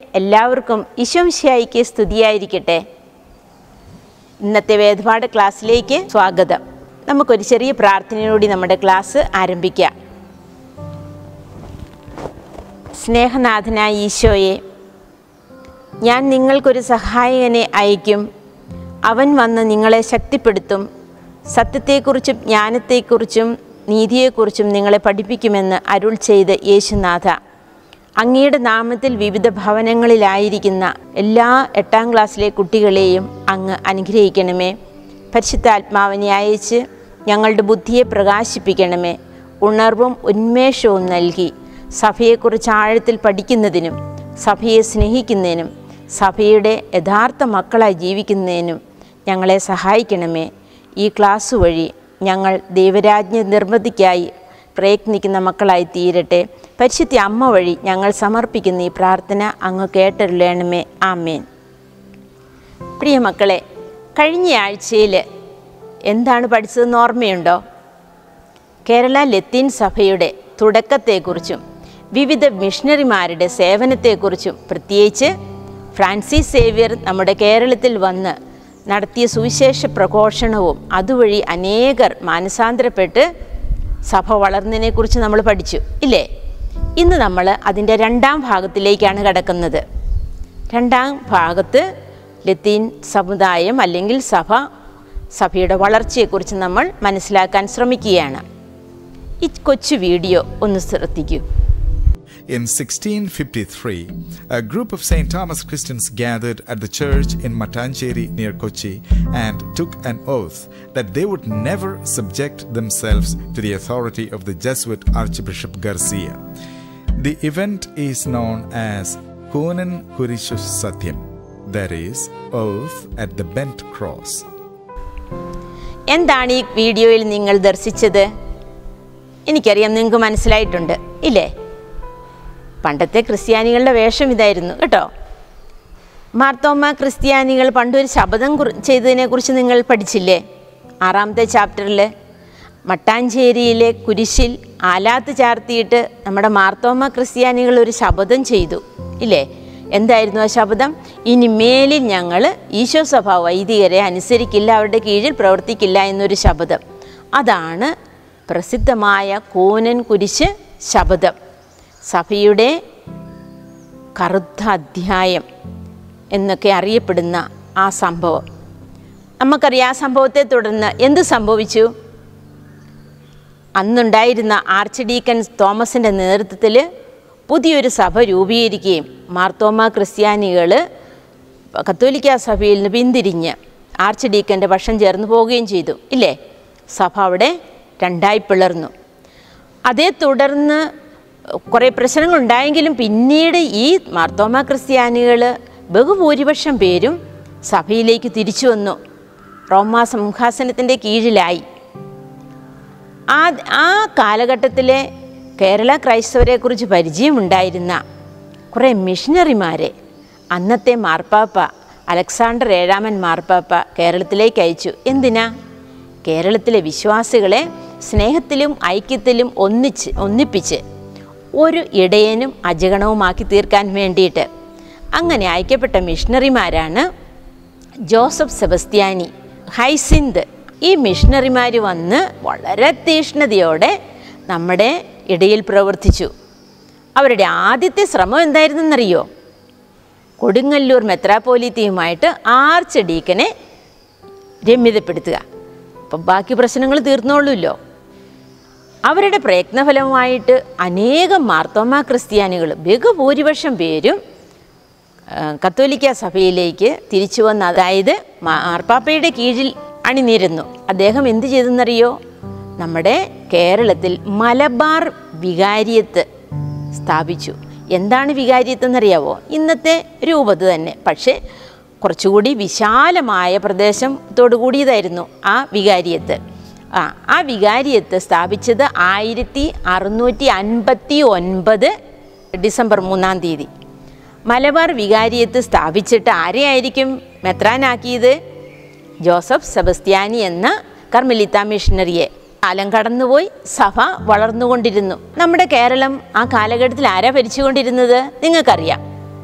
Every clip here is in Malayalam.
എല്ലാവർക്കും ഈശോംശിയായിക്ക് സ്തുതിയായിരിക്കട്ടെ ഇന്നത്തെ വേദപാഠ ക്ലാസ്സിലേക്ക് സ്വാഗതം നമുക്കൊരു ചെറിയ പ്രാർത്ഥനയോടെ നമ്മുടെ ക്ലാസ് ആരംഭിക്കാം സ്നേഹനാഥനായ ഈശോയെ ഞാൻ നിങ്ങൾക്കൊരു സഹായകനെ അയക്കും അവൻ വന്ന് നിങ്ങളെ ശക്തിപ്പെടുത്തും സത്യത്തെക്കുറിച്ചും ജ്ഞാനത്തെക്കുറിച്ചും നീതിയെക്കുറിച്ചും നിങ്ങളെ പഠിപ്പിക്കുമെന്ന് അരുൾ ചെയ്ത് യേശുനാഥ അങ്ങയുടെ നാമത്തിൽ വിവിധ ഭവനങ്ങളിലായിരിക്കുന്ന എല്ലാ എട്ടാം ക്ലാസ്സിലെ കുട്ടികളെയും അങ്ങ് അനുഗ്രഹിക്കണമേ പരിശുദ്ധാത്മാവിനെ അയച്ച് ഞങ്ങളുടെ ബുദ്ധിയെ പ്രകാശിപ്പിക്കണമേ ഉണർവും ഉന്മേഷവും നൽകി സഭയെക്കുറിച്ച് ആഴത്തിൽ പഠിക്കുന്നതിനും സഭയെ സ്നേഹിക്കുന്നതിനും സഭയുടെ യഥാർത്ഥ മക്കളായി ജീവിക്കുന്നതിനും ഞങ്ങളെ സഹായിക്കണമേ ഈ ക്ലാസ് വഴി ഞങ്ങൾ ദൈവരാജ്ഞ നിർമ്മിതിക്കായി പ്രയത്നിക്കുന്ന മക്കളായി തീരട്ടെ പരിശുദ്ധ അമ്മ വഴി ഞങ്ങൾ സമർപ്പിക്കുന്ന ഈ പ്രാർത്ഥന അങ്ങ് കേട്ടരുളേണമേ ആമേൻ പ്രിയ മക്കളെ കഴിഞ്ഞ ആഴ്ചയിൽ എന്താണ് പഠിച്ചതെന്ന് ഓർമ്മയുണ്ടോ കേരള ലത്തീൻ സഭയുടെ തുടക്കത്തെക്കുറിച്ചും വിവിധ മിഷണറിമാരുടെ സേവനത്തെക്കുറിച്ചും പ്രത്യേകിച്ച് ഫ്രാൻസിസ് സേവ്യർ നമ്മുടെ കേരളത്തിൽ വന്ന് നടത്തിയ സുവിശേഷ പ്രഘോഷണവും അതുവഴി അനേകർ മാനസാന്തരപ്പെട്ട് സഭ വളർന്നതിനെക്കുറിച്ച് നമ്മൾ പഠിച്ചു ഇല്ലേ ഇന്ന് നമ്മൾ അതിൻ്റെ രണ്ടാം ഭാഗത്തിലേക്കാണ് കിടക്കുന്നത് രണ്ടാം ഭാഗത്ത് ലത്തീൻ സമുദായം അല്ലെങ്കിൽ സഭ സഭയുടെ വളർച്ചയെക്കുറിച്ച് നമ്മൾ മനസ്സിലാക്കാൻ ശ്രമിക്കുകയാണ് ഈ കൊച്ചു വീഡിയോ ഒന്ന് ശ്രദ്ധിക്കൂ In 1653, a group of St. Thomas Christians gathered at the church in Matancheri near Kochi and took an oath that they would never subject themselves to the authority of the Jesuit Archbishop Garcia. The event is known as Kunan Kurishus Satyam, that is, oath at the bent cross. എന്താണ് ഈ വീഡിയോയിൽ നിങ്ങൾ ദർശിച്ചത് എനിക്കറിയാം നിങ്ങൾക്ക് മനസ്സിലായിട്ടുണ്ട് ഇല്ലേ പണ്ടത്തെ ക്രിസ്ത്യാനികളുടെ വേഷം ഇതായിരുന്നു കേട്ടോ മാർത്തോമ്മ ക്രിസ്ത്യാനികൾ പണ്ടൊരു ശപഥം കുറി ചെയ്തതിനെക്കുറിച്ച് നിങ്ങൾ പഠിച്ചില്ലേ ആറാമത്തെ ചാപ്റ്ററിൽ മട്ടാഞ്ചേരിയിലെ കുരിശിൽ ആലാത്ത് ചാർത്തിയിട്ട് നമ്മുടെ മാർത്തോമ്മ ക്രിസ്ത്യാനികൾ ഒരു ശപഥം ചെയ്തു ഇല്ലേ എന്തായിരുന്നു ആ ശപഥം ഇനി മേലിൽ ഞങ്ങൾ ഈശോ സഭ വൈദികരെ അനുസരിക്കില്ല അവരുടെ കീഴിൽ പ്രവർത്തിക്കില്ല എന്നൊരു ശപഥം അതാണ് പ്രസിദ്ധമായ കൂനൻ കുരിശ് ശപഥം സഭയുടെ കറുത്ത അധ്യായം എന്നൊക്കെ അറിയപ്പെടുന്ന ആ സംഭവം നമുക്കറിയാം ആ സംഭവത്തെ തുടർന്ന് എന്ത് സംഭവിച്ചു അന്നുണ്ടായിരുന്ന ആർച്ച് ഡീക്കൻ തോമസിൻ്റെ നേതൃത്വത്തിൽ പുതിയൊരു സഭ രൂപീകരിക്കുകയും മാർത്തോമ ക്രിസ്ത്യാനികൾ കത്തോലിക്ക സഭയിൽ നിന്ന് പിന്തിരിഞ്ഞ് ആർച്ച് ഡീക്കൻ്റെ പക്ഷം ചേർന്ന് പോവുകയും ചെയ്തു ഇല്ലേ സഭ അവിടെ രണ്ടായി പിളർന്നു അതേ തുടർന്ന് കുറേ പ്രശ്നങ്ങളുണ്ടായെങ്കിലും പിന്നീട് ഈ മാർത്തോമ ക്രിസ്ത്യാനികൾ ബഹുഭൂരിപക്ഷം പേരും സഭയിലേക്ക് തിരിച്ചു വന്നു റോമാ സിംഹാസനത്തിൻ്റെ കീഴിലായി ആ ആ കാലഘട്ടത്തിലെ കേരള ക്രൈസ്തവരെക്കുറിച്ച് പരിചയമുണ്ടായിരുന്ന കുറേ മിഷണറിമാരെ അന്നത്തെ മാർപ്പാപ്പ അലക്സാണ്ടർ ഏഴാമൻ മാർപ്പാപ്പ കേരളത്തിലേക്ക് അയച്ചു എന്തിനാ കേരളത്തിലെ വിശ്വാസികളെ സ്നേഹത്തിലും ഐക്യത്തിലും ഒന്നിച്ച് ഒന്നിപ്പിച്ച് ഒരു ഇടയനും അജഗണവുമാക്കി തീർക്കാൻ വേണ്ടിയിട്ട് അങ്ങനെ അയക്കപ്പെട്ട മിഷണറിമാരാണ് ജോസഫ് സെബസ്ത്യാനി ഹൈസിന്ത് ഈ മിഷണറിമാർ വന്ന് വളരെ തീഷ്ണതയോടെ നമ്മുടെ ഇടയിൽ പ്രവർത്തിച്ചു അവരുടെ ആദ്യത്തെ ശ്രമം എന്തായിരുന്നെന്നറിയോ കൊടുങ്ങല്ലൂർ മെത്രാപ്പോലിത്തയുമായിട്ട് ആർച്ച് ഡീക്കനെ രമ്യതപ്പെടുത്തുക അപ്പം ബാക്കി പ്രശ്നങ്ങൾ തീർന്നോളൂല്ലോ അവരുടെ പ്രയത്നഫലമായിട്ട് അനേകം മാർത്തോമ ക്രിസ്ത്യാനികൾ ബഹുഭൂരിപക്ഷം പേരും കത്തോലിക്ക സഭയിലേക്ക് തിരിച്ചു വന്ന അതായത് മാർപ്പാപ്പയുടെ കീഴിൽ അണിനിരുന്നു അദ്ദേഹം എന്ത് ചെയ്തെന്നറിയോ നമ്മുടെ കേരളത്തിൽ മലബാർ വികാരിയത്ത് സ്ഥാപിച്ചു എന്താണ് വികാരിയത്ത് എന്നറിയാവോ ഇന്നത്തെ രൂപത് തന്നെ പക്ഷേ കുറച്ചുകൂടി വിശാലമായ പ്രദേശത്തോടു കൂടിയതായിരുന്നു ആ വികാരിയത്ത് ആ ആ വികാരിയത്ത് സ്ഥാപിച്ചത് ആയിരത്തി അറുന്നൂറ്റി അൻപത്തി ഒൻപത് ഡിസംബർ മൂന്നാം തീയതി മലബാർ വികാരിയത്ത് സ്ഥാപിച്ചിട്ട് ആരെയായിരിക്കും മെത്രാനാക്കിയത് ജോസഫ് സെബസ്ത്യാനി എന്ന കർമ്മലിത്ത മിഷണറിയെ കാലം കടന്നുപോയി സഭ വളർന്നുകൊണ്ടിരുന്നു നമ്മുടെ കേരളം ആ കാലഘട്ടത്തിൽ ആരാ ഭരിച്ചുകൊണ്ടിരുന്നത് നിങ്ങൾക്കറിയാം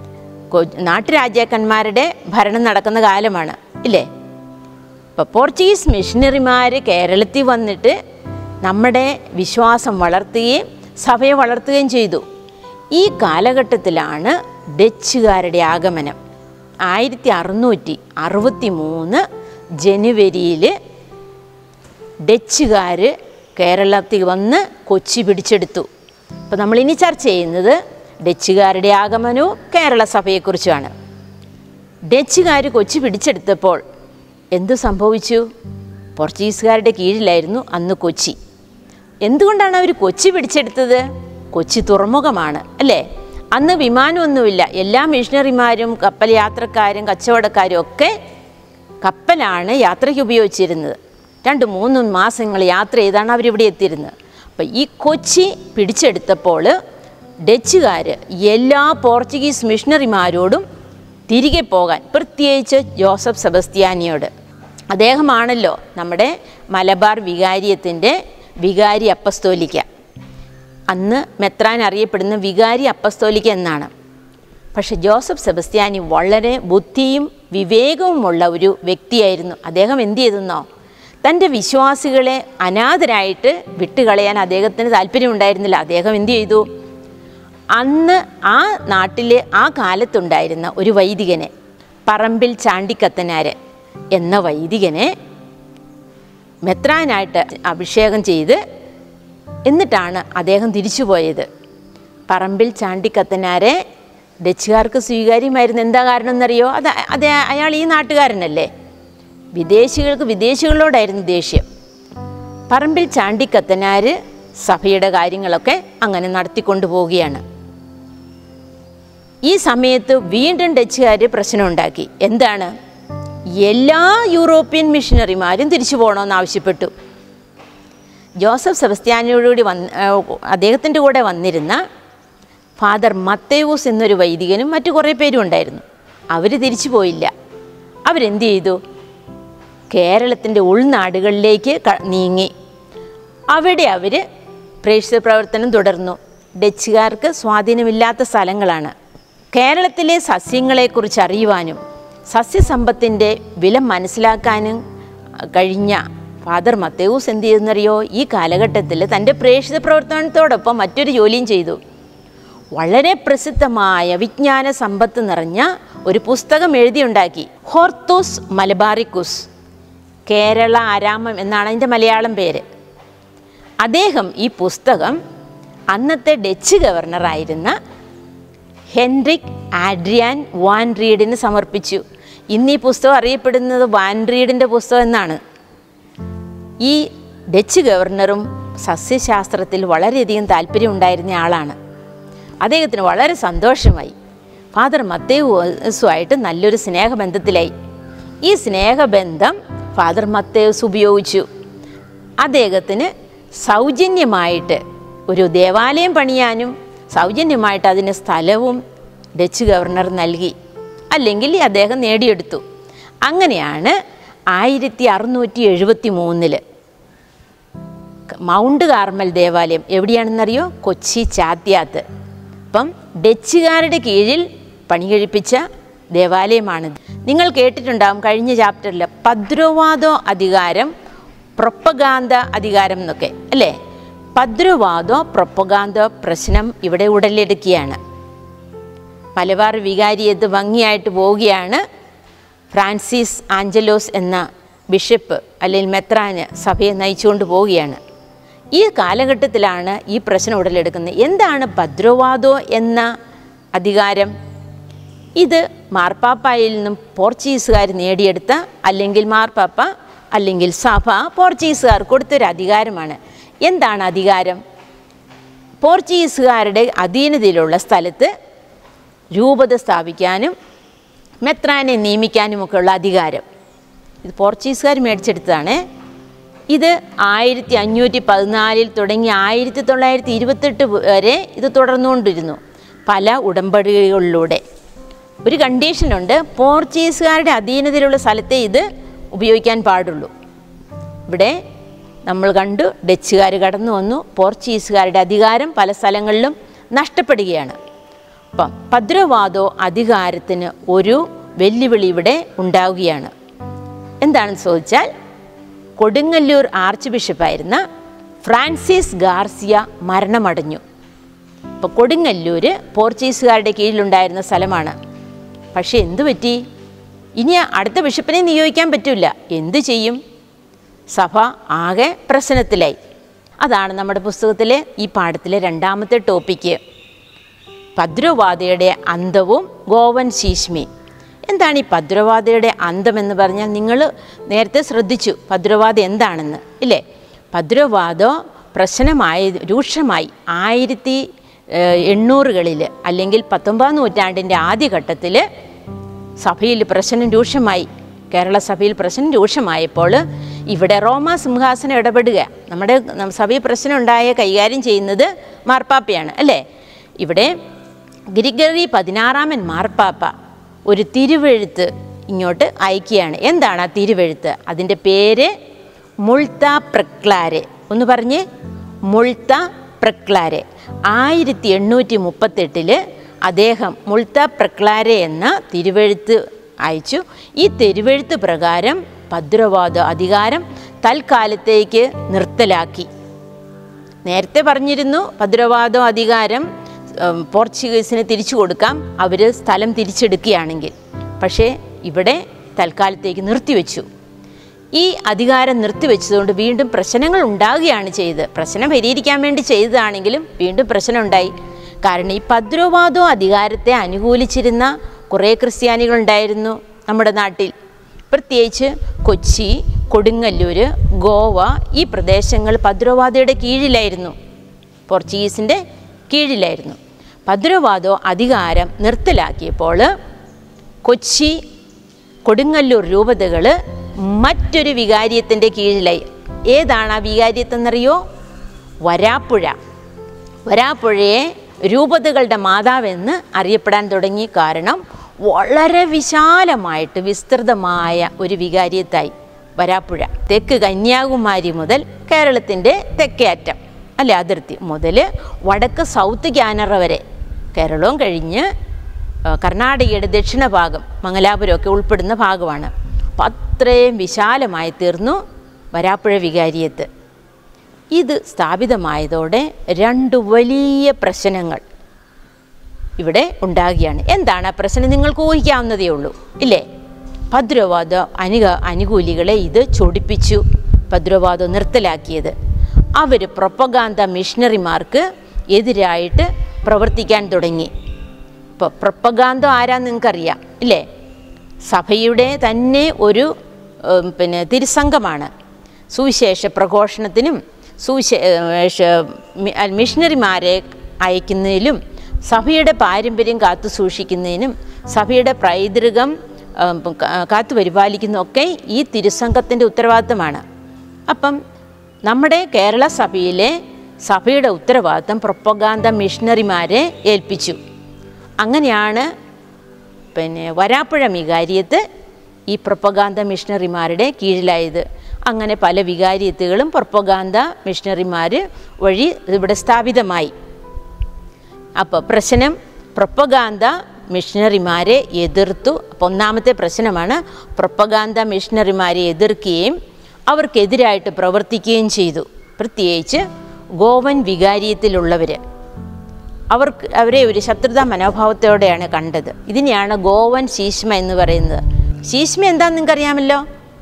കൊ- നാട്ടുരാജാക്കന്മാരുടെ ഭരണം നടക്കുന്ന കാലമാണ് ഇല്ലേ അപ്പോൾ പോർച്ചുഗീസ് മിഷണറിമാർ കേരളത്തിൽ വന്നിട്ട് നമ്മുടെ വിശ്വാസം വളർത്തുകയും സഭയെ വളർത്തുകയും ചെയ്തു ഈ കാലഘട്ടത്തിലാണ് ഡച്ചുകാരുടെ ആഗമനം ആയിരത്തി അറുന്നൂറ്റി അറുപത്തി മൂന്ന് ജനുവരിയിൽ ഡച്ചുകാർ കേരളത്തിൽ വന്ന് കൊച്ചി പിടിച്ചെടുത്തു അപ്പോൾ നമ്മളിനി ചർച്ച ചെയ്യുന്നത് ഡച്ചുകാരുടെ ആഗമനവും കേരള സഭയെക്കുറിച്ചുമാണ് ഡച്ചുകാർ കൊച്ചി പിടിച്ചെടുത്തപ്പോൾ എന്തു സംഭവിച്ചു പോർച്ചുഗീസുകാരുടെ കീഴിലായിരുന്നു അന്ന് കൊച്ചി എന്തുകൊണ്ടാണ് അവർ കൊച്ചി പിടിച്ചെടുത്തത് കൊച്ചി തുറമുഖമാണ് അല്ലേ അന്ന് വിമാനമൊന്നുമില്ല എല്ലാ മിഷണറിമാരും കപ്പൽ യാത്രക്കാരും കച്ചവടക്കാരും ഒക്കെ കപ്പലാണ് യാത്രയ്ക്ക് ഉപയോഗിച്ചിരുന്നത് രണ്ട് മൂന്ന് മാസങ്ങൾ യാത്ര ചെയ്താണ് അവരിവിടെ എത്തിയിരുന്നത് അപ്പം ഈ കൊച്ചി പിടിച്ചെടുത്തപ്പോൾ ഡച്ചുകാർ എല്ലാ പോർച്ചുഗീസ് മിഷണറിമാരോടും തിരികെ പോകാൻ പ്രത്യേകിച്ച് ജോസഫ് സെബസ്ത്യാനിയോട് അദ്ദേഹമാണല്ലോ നമ്മുടെ മലബാർ വികാരിയത്തിൻ്റെ വികാരി അപ്പസ്തോലിക്ക അന്ന് മെത്രാൻ അറിയപ്പെടുന്ന വികാരി അപ്പസ്തോലിക്ക എന്നാണ് പക്ഷെ ജോസഫ് സെബസ്ത്യാനി വളരെ ബുദ്ധിയും വിവേകവുമുള്ള ഒരു വ്യക്തിയായിരുന്നു അദ്ദേഹം എന്ത് ചെയ്തെന്നോ തൻ്റെ വിശ്വാസികളെ അനാഥരായിട്ട് വിട്ടുകളയാൻ അദ്ദേഹത്തിന് താല്പര്യമുണ്ടായിരുന്നില്ല അദ്ദേഹം എന്ത് ചെയ്തു അന്ന് ആ നാട്ടിലെ ആ കാലത്തുണ്ടായിരുന്ന ഒരു വൈദികനെ പറമ്പിൽ ചാണ്ടിക്കത്തനാര് എന്ന വൈദികനെ മെത്രാനായിട്ട് അഭിഷേകം ചെയ്ത് എന്നിട്ടാണ് അദ്ദേഹം തിരിച്ചുപോയത് പറമ്പിൽ ചാണ്ടിക്കത്തനാരെ ഡച്ചുകാർക്ക് സ്വീകാര്യമായിരുന്നു എന്താ കാരണം എന്നറിയോ അത് അത് അയാൾ ഈ നാട്ടുകാരനല്ലേ വിദേശികൾക്ക് വിദേശികളോടായിരുന്നു ദേഷ്യം പറമ്പിൽ ചാണ്ടിക്കത്തനാര് സഭയുടെ കാര്യങ്ങളൊക്കെ അങ്ങനെ നടത്തിക്കൊണ്ടു പോവുകയാണ് ഈ സമയത്ത് വീണ്ടും ഡച്ചുകാർ പ്രശ്നമുണ്ടാക്കി എന്താണ് എല്ലാ യൂറോപ്യൻ മിഷണറിമാരും തിരിച്ചു പോകണമെന്ന് ആവശ്യപ്പെട്ടു ജോസഫ് സെബസ്ത്യാനിയോടുകൂടി വന്ന് അദ്ദേഹത്തിൻ്റെ കൂടെ വന്നിരുന്ന ഫാദർ മത്തേവൂസ് എന്നൊരു വൈദികനും മറ്റു കുറേ പേരും ഉണ്ടായിരുന്നു അവർ തിരിച്ചു പോയില്ല അവരെന്ത് ചെയ്തു കേരളത്തിൻ്റെ ഉൾനാടുകളിലേക്ക് ക- നീങ്ങി അവിടെ അവർ പ്രേക്ഷിത പ്രവർത്തനം തുടർന്നു ഡച്ചുകാർക്ക് സ്വാധീനമില്ലാത്ത സ്ഥലങ്ങളാണ് കേരളത്തിലെ സസ്യങ്ങളെക്കുറിച്ച് അറിയുവാനും സസ്യസമ്പത്തിൻ്റെ വില മനസ്സിലാക്കാനും കഴിഞ്ഞ ഫാദർ മത്തേവൂസ് എന്ത് ചെയ്തെന്നറിയോ ഈ കാലഘട്ടത്തിൽ തൻ്റെ പ്രേക്ഷിത പ്രവർത്തനത്തോടൊപ്പം മറ്റൊരു ജോലിയും ചെയ്തു വളരെ പ്രസിദ്ധമായ വിജ്ഞാന സമ്പത്ത് നിറഞ്ഞ ഒരു പുസ്തകം എഴുതിയുണ്ടാക്കി ഹോർത്തോസ് മലബാറിക്കുസ് കേരള ആരാമം എന്നാണ് അതിൻ്റെ മലയാളം പേര് അദ്ദേഹം ഈ പുസ്തകം അന്നത്തെ ഡച്ച് ഗവർണറായിരുന്ന ഹെൻറിക് ആഡ്രിയാൻ വാൻ റീഡിന് സമർപ്പിച്ചു ഇന്ന് ഈ പുസ്തകം അറിയപ്പെടുന്നത് വാൻ റീഡിൻ്റെ പുസ്തകം എന്നാണ് ഈ ഡച്ച് ഗവർണറും സസ്യശാസ്ത്രത്തിൽ വളരെയധികം താല്പര്യമുണ്ടായിരുന്ന ആളാണ് അദ്ദേഹത്തിന് വളരെ സന്തോഷമായി ഫാദർ മത്തേവുസുമായിട്ട് നല്ലൊരു സ്നേഹബന്ധത്തിലായി ഈ സ്നേഹബന്ധം ഫാദർ മത്തേവസ് ഉപയോഗിച്ചു അദ്ദേഹത്തിന് സൗജന്യമായിട്ട് ഒരു ദേവാലയം പണിയാനും സൗജന്യമായിട്ട് അതിന് സ്ഥലവും ഡച്ച് ഗവർണർ നൽകി അല്ലെങ്കിൽ അദ്ദേഹം നേടിയെടുത്തു അങ്ങനെയാണ് ആയിരത്തി അറുന്നൂറ്റി എഴുപത്തി മൂന്നില് മൗണ്ട് കാർമൽ ദേവാലയം എവിടെയാണെന്നറിയോ കൊച്ചി ചാത്യാത്ത് അപ്പം ഡച്ചുകാരുടെ കീഴിൽ പണി കഴിപ്പിച്ച ദേവാലയമാണിത് നിങ്ങൾ കേട്ടിട്ടുണ്ടാകും കഴിഞ്ഞ ചാപ്റ്ററിൽ പദ്രവാദോ അധികാരം പ്രൊപ്പഗാന്ത അധികാരം എന്നൊക്കെ അല്ലേ പദ്രവാദോ പ്രൊപ്പഗാന്തോ പ്രശ്നം ഇവിടെ ഉടലെടുക്കുകയാണ് മലബാർ വികാരിയത്ത് ഭംഗിയായിട്ട് പോവുകയാണ് ഫ്രാൻസിസ് ആഞ്ചലോസ് എന്ന ബിഷപ്പ് അല്ലെങ്കിൽ മെത്രാന് സഭയെ നയിച്ചുകൊണ്ട് പോവുകയാണ് ഈ കാലഘട്ടത്തിലാണ് ഈ പ്രശ്നം ഉടലെടുക്കുന്നത് എന്താണ് ഭദ്രവാദോ എന്ന അധികാരം ഇത് മാർപ്പാപ്പായിൽ നിന്നും പോർച്ചുഗീസുകാർ നേടിയെടുത്ത അല്ലെങ്കിൽ മാർപ്പാപ്പ അല്ലെങ്കിൽ സഭ പോർച്ചുഗീസുകാർ കൊടുത്തൊരു അധികാരമാണ് എന്താണ് അധികാരം പോർച്ചുഗീസുകാരുടെ അധീനതയിലുള്ള സ്ഥലത്ത് രൂപത സ്ഥാപിക്കാനും മെത്രാനെ നിയമിക്കാനുമൊക്കെയുള്ള അധികാരം ഇത് പോർച്ചുഗീസുകാർ മേടിച്ചെടുത്തതാണ് ഇത് ആയിരത്തി അഞ്ഞൂറ്റി പതിനാലിൽ തുടങ്ങി ആയിരത്തി തൊള്ളായിരത്തി ഇരുപത്തെട്ട് വരെ ഇത് തുടർന്നുകൊണ്ടിരുന്നു പല ഉടമ്പടികളിലൂടെ ഒരു കണ്ടീഷനുണ്ട് പോർച്ചുഗീസുകാരുടെ അധീനതയിലുള്ള സ്ഥലത്തെ ഇത് ഉപയോഗിക്കാൻ പാടുള്ളൂ ഇവിടെ നമ്മൾ കണ്ടു ഡച്ചുകാർ കടന്നു വന്നു പോർച്ചുഗീസുകാരുടെ അധികാരം പല സ്ഥലങ്ങളിലും നഷ്ടപ്പെടുകയാണ് അപ്പം ഭദ്രവാദോ അധികാരത്തിന് ഒരു വെല്ലുവിളി ഇവിടെ ഉണ്ടാവുകയാണ് എന്താണെന്ന് ചോദിച്ചാൽ കൊടുങ്ങല്ലൂർ ആർച്ച് ബിഷപ്പായിരുന്ന ഫ്രാൻസിസ് ഗാർസിയ മരണമടഞ്ഞു ഇപ്പോൾ കൊടുങ്ങല്ലൂർ പോർച്ചുഗീസുകാരുടെ കീഴിലുണ്ടായിരുന്ന സ്ഥലമാണ് പക്ഷേ എന്തു പറ്റി ഇനി അടുത്ത ബിഷപ്പിനെ നിയോഗിക്കാൻ പറ്റില്ല എന്തു ചെയ്യും സഭ ആകെ പ്രശ്നത്തിലായി അതാണ് നമ്മുടെ പുസ്തകത്തിലെ ഈ പാഠത്തിലെ രണ്ടാമത്തെ ടോപ്പിക്ക് ഭദ്രവാദയുടെ അന്തവും ഗോവൻ ശീഷ്മി എന്താണ് ഈ ഭദ്രവാദയുടെ അന്തമെന്ന് പറഞ്ഞാൽ നിങ്ങൾ നേരത്തെ ശ്രദ്ധിച്ചു ഭദ്രവാദം എന്താണെന്ന് ഇല്ലേ ഭദ്രവാദം പ്രശ്നമായി രൂക്ഷമായി ആയിരത്തി എണ്ണൂറുകളിൽ അല്ലെങ്കിൽ പത്തൊമ്പതാം നൂറ്റാണ്ടിൻ്റെ ആദ്യഘട്ടത്തിൽ സഭയിൽ പ്രശ്നം രൂക്ഷമായി കേരള സഭയിൽ പ്രശ്നം രൂക്ഷമായപ്പോൾ ഇവിടെ റോമ സിംഹാസനം ഇടപെടുക നമ്മുടെ നം- സഭയിൽ പ്രശ്നം ഉണ്ടായ കൈകാര്യം ചെയ്യുന്നത് മാർപ്പാപ്പയാണ് അല്ലേ ഇവിടെ ഗ്രിഗറി പതിനാറാമൻ മാർപ്പാപ്പ ഒരു തിരുവെഴുത്ത് ഇങ്ങോട്ട് അയക്കുകയാണ് എന്താണ് ആ തിരുവെഴുത്ത് അതിൻ്റെ പേര് മുൾത്ത പ്രക്ലാരെ ഒന്ന് പറഞ്ഞ് മുൾത്ത പ്രക്ലാരെ ആയിരത്തി എണ്ണൂറ്റി മുപ്പത്തെട്ടില് അദ്ദേഹം മുൾത്ത പ്രക്ലാരെ എന്ന തിരുവെഴുത്ത് അയച്ചു ഈ തിരുവെഴുത്ത് പ്രകാരം ഭദ്രവാദ അധികാരം തൽക്കാലത്തേക്ക് നിർത്തലാക്കി നേരത്തെ പറഞ്ഞിരുന്നു ഭദ്രവാദം അധികാരം ഉം, പോർച്ചുഗീസിന് തിരിച്ചു കൊടുക്കാം അവർ സ്ഥലം തിരിച്ചെടുക്കുകയാണെങ്കിൽ പക്ഷേ ഇവിടെ തൽക്കാലത്തേക്ക് നിർത്തിവെച്ചു ഈ അധികാരം നിർത്തിവെച്ചതുകൊണ്ട് വീണ്ടും പ്രശ്നങ്ങൾ ഉണ്ടാകുകയാണ് ചെയ്തത് പ്രശ്നം പരിഹരിക്കാൻ വേണ്ടി ചെയ്തതാണെങ്കിലും വീണ്ടും പ്രശ്നം ഉണ്ടായി കാരണം ഈ ഭദ്രവാദോ അധികാരത്തെ അനുകൂലിച്ചിരുന്ന കുറേ ക്രിസ്ത്യാനികളുണ്ടായിരുന്നു നമ്മുടെ നാട്ടിൽ പ്രത്യേകിച്ച് കൊച്ചി കൊടുങ്ങല്ലൂർ ഗോവ ഈ പ്രദേശങ്ങൾ ഭദ്രവാദയുടെ കീഴിലായിരുന്നു പോർച്ചുഗീസിൻ്റെ കീഴിലായിരുന്നു ഭദ്രവാദോ അധികാരം നിർത്തലാക്കിയപ്പോൾ കൊച്ചി കൊടുങ്ങല്ലൂർ രൂപതകൾ മറ്റൊരു വികാരിയത്തിൻ്റെ കീഴിലായി ഏതാണ് ആ വികാരിയത്തെന്നറിയോ വരാപ്പുഴ വരാപ്പുഴയെ രൂപതകളുടെ മാതാവെന്ന് അറിയപ്പെടാൻ തുടങ്ങി കാരണം വളരെ വിശാലമായിട്ട് വിസ്തൃതമായ ഒരു വികാരിയത്തായി വരാപ്പുഴ തെക്ക് കന്യാകുമാരി മുതൽ കേരളത്തിൻ്റെ തെക്കേ അറ്റം അല്ലെ അതിർത്തി മുതൽ വടക്ക് സൗത്ത് ക്യാനറ വരെ കേരളവും കഴിഞ്ഞ് ആ, കർണാടകയുടെ ദക്ഷിണ ഭാഗം മംഗലാപുരമൊക്കെ ഉൾപ്പെടുന്ന ഭാഗമാണ് അപ്പം അത്രയും വിശാലമായി തീർന്നു വരാപ്പുഴ വികാരിയത്ത് ഇത് സ്ഥാപിതമായതോടെ രണ്ട് വലിയ പ്രശ്നങ്ങൾ ഇവിടെ ഉണ്ടാകുകയാണ് എന്താണ് ആ പ്രശ്നം നിങ്ങൾക്ക് ഊഹിക്കാവുന്നതേ ഉള്ളൂ ഇല്ലേ ഭദ്രവാദ അനുക അനുകൂലികളെ ഇത് ചൊടിപ്പിച്ചു ഭദ്രവാദം നിർത്തലാക്കിയത് അവർ പ്രൊപ്പഗാന്ത മിഷണറിമാർക്ക് എതിരായിട്ട് പ്രവർത്തിക്കാൻ തുടങ്ങി ഇപ്പോൾ പ്രൊപ്പഗാന്ത ആരാന്ന് നിങ്ങൾക്കറിയാം ഇല്ലേ സഭയുടെ തന്നെ ഒരു ഉം, പിന്നെ തിരുസംഘമാണ് സുവിശേഷ പ്രഘോഷണത്തിനും സുവിശേഷ മി- അ- മിഷണറിമാരെ അയക്കുന്നതിലും സഭയുടെ പാരമ്പര്യം കാത്തു സൂക്ഷിക്കുന്നതിനും സഭയുടെ പൈതൃകം ഉം, ക- കാത്തു പരിപാലിക്കുന്നതൊക്കെ ഈ തിരുസംഘത്തിൻ്റെ ഉത്തരവാദിത്തമാണ് അപ്പം നമ്മുടെ കേരള സഭയിലെ സഭയുടെ ഉത്തരവാദിത്തം പ്രൊപ്പഗാന്ത മിഷണറിമാരെ ഏൽപ്പിച്ചു അങ്ങനെയാണ് പിന്നെ വരാപ്പുഴ വികാരിയത്ത് ഈ പ്രൊപ്പഗാന്ത മിഷണറിമാരുടെ കീഴിലായത് അങ്ങനെ പല വികാരിയത്തുകളും പ്രൊപ്പഗാന്ത മിഷണറിമാർ വഴി ഇവിടെ സ്ഥാപിതമായി അപ്പോൾ പ്രശ്നം പ്രൊപ്പഗാന്ത മിഷണറിമാരെ എതിർത്തു അപ്പോൾ ഒന്നാമത്തെ പ്രശ്നമാണ് പ്രൊപ്പഗാന്ത മിഷണറിമാരെ എതിർക്കുകയും അവർക്കെതിരായിട്ട് പ്രവർത്തിക്കുകയും ചെയ്തു പ്രത്യേകിച്ച് ഗോവൻ വികാരിയത്തിലുള്ളവർ അവർക്ക് അവരെ ഒരു ശത്രുതാ മനോഭാവത്തോടെയാണ് കണ്ടത് ഇതിനെയാണ് ഗോവൻ ശീഷ്മ എന്ന് പറയുന്നത് ശീഷ്മ എന്താണെന്ന് നിങ്ങൾക്കറിയാമല്ലോ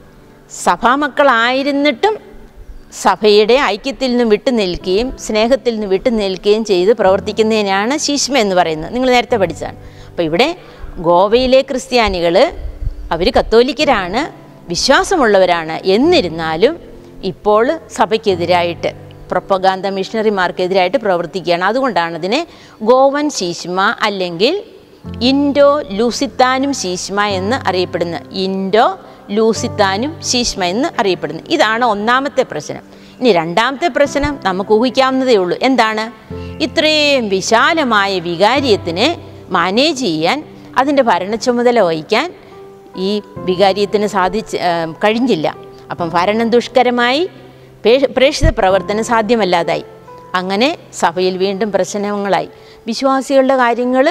സഭാമക്കളായിരുന്നിട്ടും സഭയുടെ ഐക്യത്തിൽ നിന്ന് വിട്ടു നിൽക്കുകയും സ്നേഹത്തിൽ നിന്ന് വിട്ടു നിൽക്കുകയും ചെയ്ത് പ്രവർത്തിക്കുന്നതിനാണ് ശീഷ്മ എന്ന് പറയുന്നത് നിങ്ങൾ നേരത്തെ പഠിച്ചതാണ് അപ്പോൾ ഇവിടെ ഗോവയിലെ ക്രിസ്ത്യാനികൾ അവർ കത്തോലിക്കരാണ് വിശ്വാസമുള്ളവരാണ് എന്നിരുന്നാലും ഇപ്പോൾ സഭയ്ക്കെതിരായിട്ട് പ്രൊപ്പഗാന്ത മിഷണറിമാർക്കെതിരായിട്ട് പ്രവർത്തിക്കുകയാണ് അതുകൊണ്ടാണ് അതിനെ ഗോവൻ ശീഷ്മ അല്ലെങ്കിൽ ഇൻഡോ ലൂസിത്താനും ശീഷ്മ എന്ന് അറിയപ്പെടുന്നത് ഇൻഡോ ലൂസിത്താനും ശീഷ്മ എന്ന് അറിയപ്പെടുന്നു ഇതാണ് ഒന്നാമത്തെ പ്രശ്നം ഇനി രണ്ടാമത്തെ പ്രശ്നം നമുക്ക് ഊഹിക്കാവുന്നതേ ഉള്ളൂ എന്താണ് ഇത്രയും വിശാലമായ വികാരിയത്തിനെ മാനേജ് ചെയ്യാൻ അതിൻ്റെ ഭരണ ചുമതല വഹിക്കാൻ ഈ വികാരിയത്തിന് സാധിച്ച് ആ, കഴിഞ്ഞില്ല അപ്പം ഭരണം ദുഷ്കരമായി പേ- പ്രേക്ഷിത പ്രവർത്തനം സാധ്യമല്ലാതായി അങ്ങനെ സഭയിൽ വീണ്ടും പ്രശ്നങ്ങളായി വിശ്വാസികളുടെ കാര്യങ്ങൾ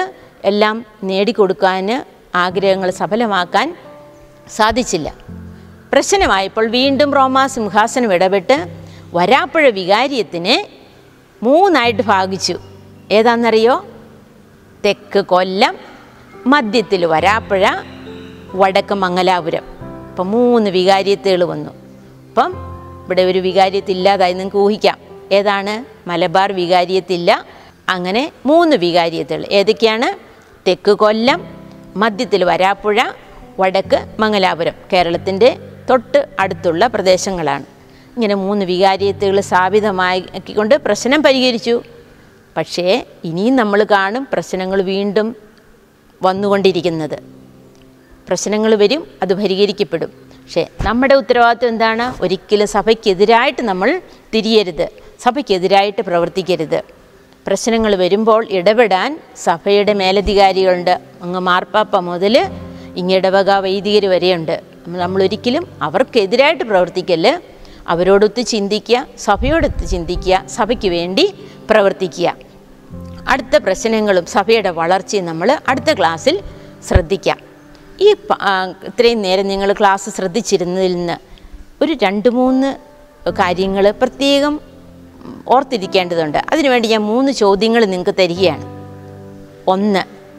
എല്ലാം നേടിക്കൊടുക്കാൻ ആഗ്രഹങ്ങൾ സഫലമാക്കാൻ സാധിച്ചില്ല പ്രശ്നമായപ്പോൾ വീണ്ടും റോമാ സിംഹാസനം ഇടപെട്ട് വരാപ്പുഴ വികാരിയത്തിനെ മൂന്നായിട്ട് ഭാഗിച്ചു ഏതാണെന്നറിയോ തെക്ക് കൊല്ലം മധ്യത്തിൽ വരാപ്പുഴ വടക്ക് മംഗലാപുരം അപ്പം മൂന്ന് വികാരിയത്തുകൾ വന്നു അപ്പം ഇവിടെ ഒരു വികാരിയത്തില്ലാതായി നിങ്ങൾക്ക് ഊഹിക്കാം ഏതാണ് മലബാർ വികാരിയത്തില്ല അങ്ങനെ മൂന്ന് വികാരിയത്തുകൾ ഏതൊക്കെയാണ് തെക്ക് കൊല്ലം മധ്യത്തിൽ വരാപ്പുഴ വടക്ക് മംഗലാപുരം കേരളത്തിൻ്റെ തൊട്ട് അടുത്തുള്ള പ്രദേശങ്ങളാണ് ഇങ്ങനെ മൂന്ന് വികാരിയത്തുകൾ സ്ഥാപിതമാക്കിക്കൊണ്ട് പ്രശ്നം പരിഹരിച്ചു പക്ഷേ ഇനിയും നമ്മൾ കാണും പ്രശ്നങ്ങൾ വീണ്ടും വന്നുകൊണ്ടിരിക്കുന്നത് പ്രശ്നങ്ങൾ വരും അത് പരിഹരിക്കപ്പെടും പക്ഷേ നമ്മുടെ ഉത്തരവാദിത്വം എന്താണ് ഒരിക്കലും സഭയ്ക്കെതിരായിട്ട് നമ്മൾ തിരിയരുത് സഭയ്ക്കെതിരായിട്ട് പ്രവർത്തിക്കരുത് പ്രശ്നങ്ങൾ വരുമ്പോൾ ഇടപെടാൻ സഭയുടെ മേലധികാരികളുണ്ട് അങ്ങ് മാർപ്പാപ്പ മുതൽ ഇങ്ങിടവക വൈദികർ വരെയുണ്ട് നമ്മളൊരിക്കലും അവർക്കെതിരായിട്ട് പ്രവർത്തിക്കല് അവരോടൊത്ത് ചിന്തിക്കുക സഭയോടൊത്ത് ചിന്തിക്കുക സഭയ്ക്ക് വേണ്ടി പ്രവർത്തിക്കുക അടുത്ത പ്രശ്നങ്ങളും സഭയുടെ വളർച്ചയും നമ്മൾ അടുത്ത ക്ലാസ്സിൽ ശ്രദ്ധിക്കാം ഈ പ- ആ, ഇത്രയും നേരം നിങ്ങൾ ക്ലാസ് ശ്രദ്ധിച്ചിരുന്നതിൽ നിന്ന് ഒരു രണ്ട് മൂന്ന് കാര്യങ്ങൾ പ്രത്യേകം ഓർത്തിരിക്കേണ്ടതുണ്ട് അതിനുവേണ്ടി ഞാൻ മൂന്ന് ചോദ്യങ്ങൾ നിങ്ങൾക്ക് തരികയാണ് ഒന്ന്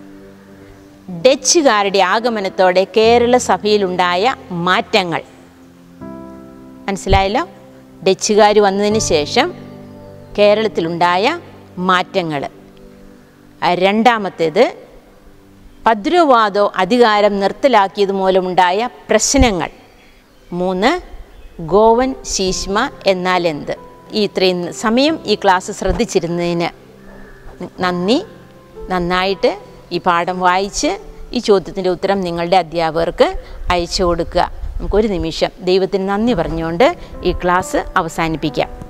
ഡച്ചുകാരുടെ ആഗമനത്തോടെ കേരള സഭയിലുണ്ടായ മാറ്റങ്ങൾ മനസ്സിലായല്ലോ ഡച്ചുകാർ വന്നതിന് ശേഷം കേരളത്തിലുണ്ടായ മാറ്റങ്ങൾ രണ്ടാമത്തേത് ഭദ്രവാദോ അധികാരം നിർത്തലാക്കിയത് മൂലമുണ്ടായ പ്രശ്നങ്ങൾ മൂന്ന് ഗോവൻ ശീഷ്മ എന്നാൽ എന്ത് ഈ ഇത്രയും സമയം ഈ ക്ലാസ് ശ്രദ്ധിച്ചിരുന്നതിന് നന്ദി നന്നായിട്ട് ഈ പാഠം വായിച്ച് ഈ ചോദ്യത്തിൻ്റെ ഉത്തരം നിങ്ങളുടെ അധ്യാപകർക്ക് അയച്ചു കൊടുക്കുക നമുക്കൊരു നിമിഷം ദൈവത്തിന് നന്ദി പറഞ്ഞുകൊണ്ട് ഈ ക്ലാസ് അവസാനിപ്പിക്കാം